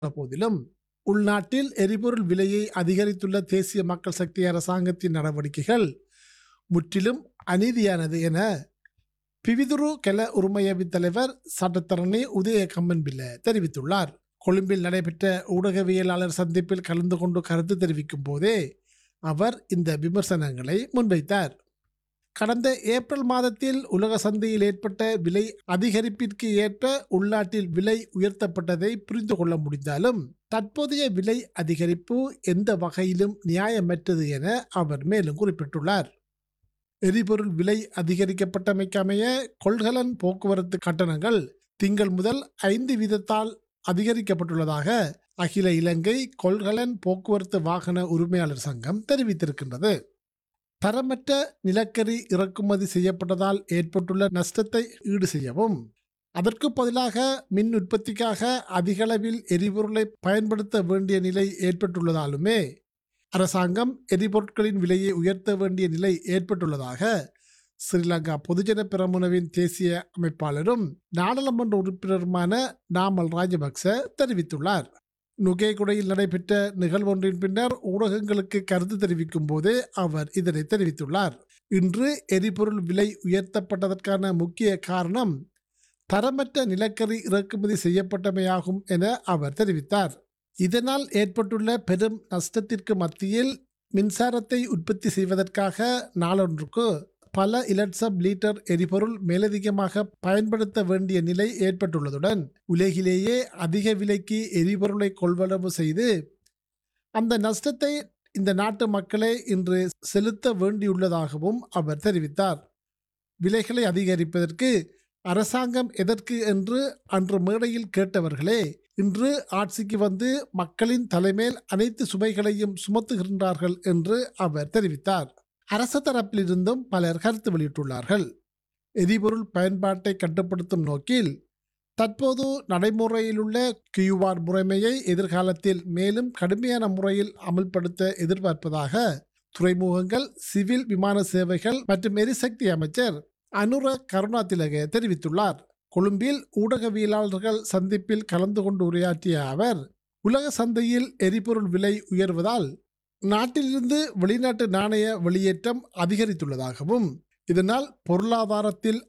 போதிலும் உள்நாட்டில் எரிபொருள் விலையை அதிகரித்துள்ள தேசிய மக்கள் சக்தி அரசாங்கத்தின் நடவடிக்கைகள் முற்றிலும் அநீதியானது என பிவிதுரு கெல உரிமையவின் தலைவர் சட்டத்தரணி உதய கம்மன்பில்ல தெரிவித்துள்ளார் கொழும்பில் நடைபெற்ற ஊடகவியலாளர் சந்திப்பில் கலந்து கொண்டு கருத்து தெரிவிக்கும் போதே அவர் இந்த விமர்சனங்களை முன்வைத்தார் கடந்த ஏப்ரல் மாதத்தில் உலக சந்தையில் ஏற்பட்ட விலை அதிகரிப்பிற்கு ஏற்ப உள்நாட்டில் விலை உயர்த்தப்பட்டதை புரிந்து கொள்ள முடிந்தாலும் தற்போதைய விலை அதிகரிப்பு எந்த வகையிலும் நியாயமற்றது என அவர் மேலும் குறிப்பிட்டுள்ளார் எரிபொருள் விலை அதிகரிக்கப்பட்டமைக்கமைய கொள்கலன் போக்குவரத்து கட்டணங்கள் திங்கள் முதல் ஐந்து வீதத்தால் அதிகரிக்கப்பட்டுள்ளதாக அகில இலங்கை கொள்கலன் போக்குவரத்து வாகன உரிமையாளர் சங்கம் தெரிவித்திருக்கின்றது தரமற்ற நிலக்கரி இறக்குமதி செய்யப்பட்டதால் ஏற்பட்டுள்ள நஷ்டத்தை ஈடு செய்யவும் அதற்கு பதிலாக மின் உற்பத்திக்காக அதிகளவில் எரிபொருளை பயன்படுத்த வேண்டிய நிலை ஏற்பட்டுள்ளதாலுமே அரசாங்கம் எரிபொருட்களின் விலையை உயர்த்த வேண்டிய நிலை ஏற்பட்டுள்ளதாக ஸ்ரீலங்கா பொதுஜன பிரமுனவின் தேசிய அமைப்பாளரும் நாடாளுமன்ற உறுப்பினருமான நாமல் ராஜபக்ச தெரிவித்துள்ளார் நுகேகுடையில் நடைபெற்ற நிகழ்வொன்றின் பின்னர் ஊடகங்களுக்கு கருத்து தெரிவிக்கும் போதே அவர் இதனை தெரிவித்துள்ளார் இன்று எரிபொருள் விலை உயர்த்தப்பட்டதற்கான முக்கிய காரணம் தரமற்ற நிலக்கரி இறக்குமதி செய்யப்பட்டமையாகும் என அவர் தெரிவித்தார் இதனால் ஏற்பட்டுள்ள பெரும் நஷ்டத்திற்கு மத்தியில் மின்சாரத்தை உற்பத்தி செய்வதற்காக நாளொன்றுக்கு பல இலட்சம் லீட்டர் எரிபொருள் மேலதிகமாக பயன்படுத்த வேண்டிய நிலை ஏற்பட்டுள்ளதுடன் உலகிலேயே அதிக விலைக்கு எரிபொருளை கொள்வனவு செய்து அந்த நஷ்டத்தை இந்த நாட்டு மக்களே இன்று செலுத்த வேண்டியுள்ளதாகவும் அவர் தெரிவித்தார் விலைகளை அதிகரிப்பதற்கு அரசாங்கம் எதற்கு என்று அன்று மேடையில் கேட்டவர்களே இன்று ஆட்சிக்கு வந்து மக்களின் தலைமேல் அனைத்து சுமைகளையும் சுமத்துகின்றார்கள் என்று அவர் தெரிவித்தார் அரசு தரப்பிலிருந்தும் பலர் கருத்து வெளியிட்டுள்ளார்கள் எரிபொருள் பயன்பாட்டை கட்டுப்படுத்தும் நோக்கில் தற்போது நடைமுறையிலுள்ள கியூஆர் முறைமையை எதிர்காலத்தில் மேலும் கடுமையான முறையில் அமல்படுத்த எதிர்பார்ப்பதாக துறைமுகங்கள் சிவில் விமான சேவைகள் மற்றும் எரிசக்தி அமைச்சர் அனுர கருணாதிலக தெரிவித்துள்ளார் கொழும்பில் ஊடகவியலாளர்கள் சந்திப்பில் கலந்து கொண்டு உரையாற்றிய அவர் உலக சந்தையில் எரிபொருள் விலை உயர்வதால் நாட்டிலிருந்து வெளிநாட்டு நாணய வெளியேற்றம் அதிகரித்துள்ளதாகவும் இதனால் பொருளாதாரத்தில்